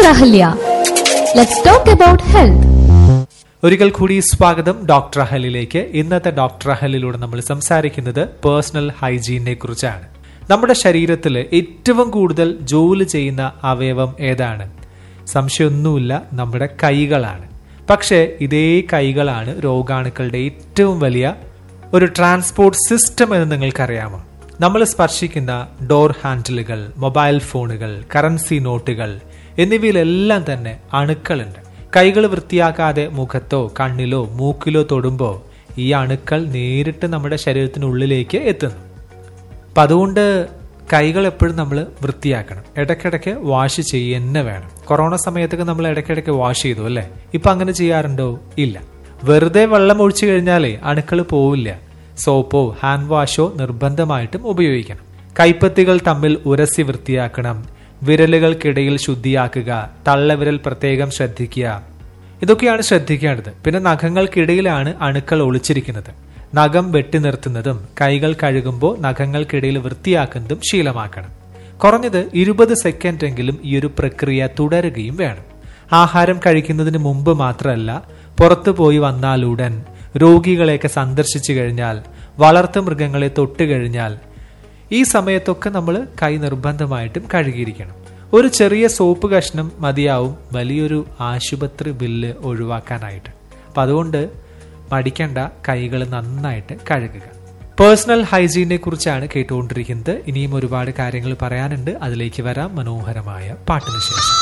Dr. Ahalya. Let's talk about health. ഒരിക്കൽ കൂടി സ്വാഗതം ഡോക്ടർ അഹലിലേക്ക് ഇന്നത്തെ ഡോക്ടർ അഹലിലൂടെ നമ്മൾ സംസാരിക്കുന്നത് പേഴ്സണൽ ഹൈജീനെ കുറിച്ചാണ് നമ്മുടെ ശരീരത്തിൽ ഏറ്റവും കൂടുതൽ ജോലി ചെയ്യുന്ന അവയവം ഏതാണ് സംശയമൊന്നുമില്ല നമ്മുടെ കൈകളാണ് പക്ഷേ ഇതേ കൈകളാണ് രോഗാണുക്കളുടെ ഏറ്റവും വലിയ ഒരു ട്രാൻസ്പോർട്ട് സിസ്റ്റം എന്ന് നിങ്ങൾക്കറിയാമോ നമ്മൾ സ്പർശിക്കുന്ന ഡോർ ഹാൻഡിലുകൾ മൊബൈൽ ഫോണുകൾ കറൻസി നോട്ടുകൾ എന്നിവയിലെല്ലാം തന്നെ അണുക്കളുണ്ട് കൈകൾ വൃത്തിയാക്കാതെ മുഖത്തോ കണ്ണിലോ മൂക്കിലോ തൊടുമ്പോൾ ഈ അണുക്കൾ നേരിട്ട് നമ്മുടെ ശരീരത്തിനുള്ളിലേക്ക് എത്തുന്നു അപ്പം അതുകൊണ്ട് കൈകൾ എപ്പോഴും നമ്മൾ വൃത്തിയാക്കണം ഇടയ്ക്കിടയ്ക്ക് വാഷ് ചെയ്യുക വേണം കൊറോണ സമയത്തൊക്കെ നമ്മൾ ഇടയ്ക്കിടയ്ക്ക് വാഷ് ചെയ്തു അല്ലേ ഇപ്പം അങ്ങനെ ചെയ്യാറുണ്ടോ ഇല്ല വെറുതെ വെള്ളം ഒഴിച്ചു കഴിഞ്ഞാലേ അണുക്കൾ പോവില്ല സോപ്പോ ഹാൻഡ് വാഷോ നിർബന്ധമായിട്ടും ഉപയോഗിക്കണം കൈപ്പത്തികൾ തമ്മിൽ ഉരസി വൃത്തിയാക്കണം വിരലുകൾക്കിടയിൽ ശുദ്ധിയാക്കുക തള്ളവിരൽ പ്രത്യേകം ശ്രദ്ധിക്കുക ഇതൊക്കെയാണ് ശ്രദ്ധിക്കേണ്ടത് പിന്നെ നഖങ്ങൾക്കിടയിലാണ് അണുക്കൾ ഒളിച്ചിരിക്കുന്നത് നഖം വെട്ടി നിർത്തുന്നതും കൈകൾ കഴുകുമ്പോൾ നഖങ്ങൾക്കിടയിൽ വൃത്തിയാക്കുന്നതും ശീലമാക്കണം കുറഞ്ഞത് ഇരുപത് സെക്കൻഡ് എങ്കിലും ഈ ഒരു പ്രക്രിയ തുടരുകയും വേണം ആഹാരം കഴിക്കുന്നതിന് മുമ്പ് മാത്രമല്ല പുറത്തു പോയി വന്നാലുടൻ രോഗികളെയൊക്കെ സന്ദർശിച്ചു കഴിഞ്ഞാൽ വളർത്തു മൃഗങ്ങളെ തൊട്ട് കഴിഞ്ഞാൽ ഈ സമയത്തൊക്കെ നമ്മൾ കൈ നിർബന്ധമായിട്ടും കഴുകിയിരിക്കണം ഒരു ചെറിയ സോപ്പ് കഷ്ണം മതിയാവും വലിയൊരു ആശുപത്രി ബില്ല് ഒഴിവാക്കാനായിട്ട് അപ്പം അതുകൊണ്ട് മടിക്കണ്ട കൈകൾ നന്നായിട്ട് കഴുകുക പേഴ്സണൽ ഹൈജീനെ കുറിച്ചാണ് കേട്ടുകൊണ്ടിരിക്കുന്നത് ഇനിയും ഒരുപാട് കാര്യങ്ങൾ പറയാനുണ്ട് അതിലേക്ക് വരാം മനോഹരമായ പാട്ടിന് ശേഷം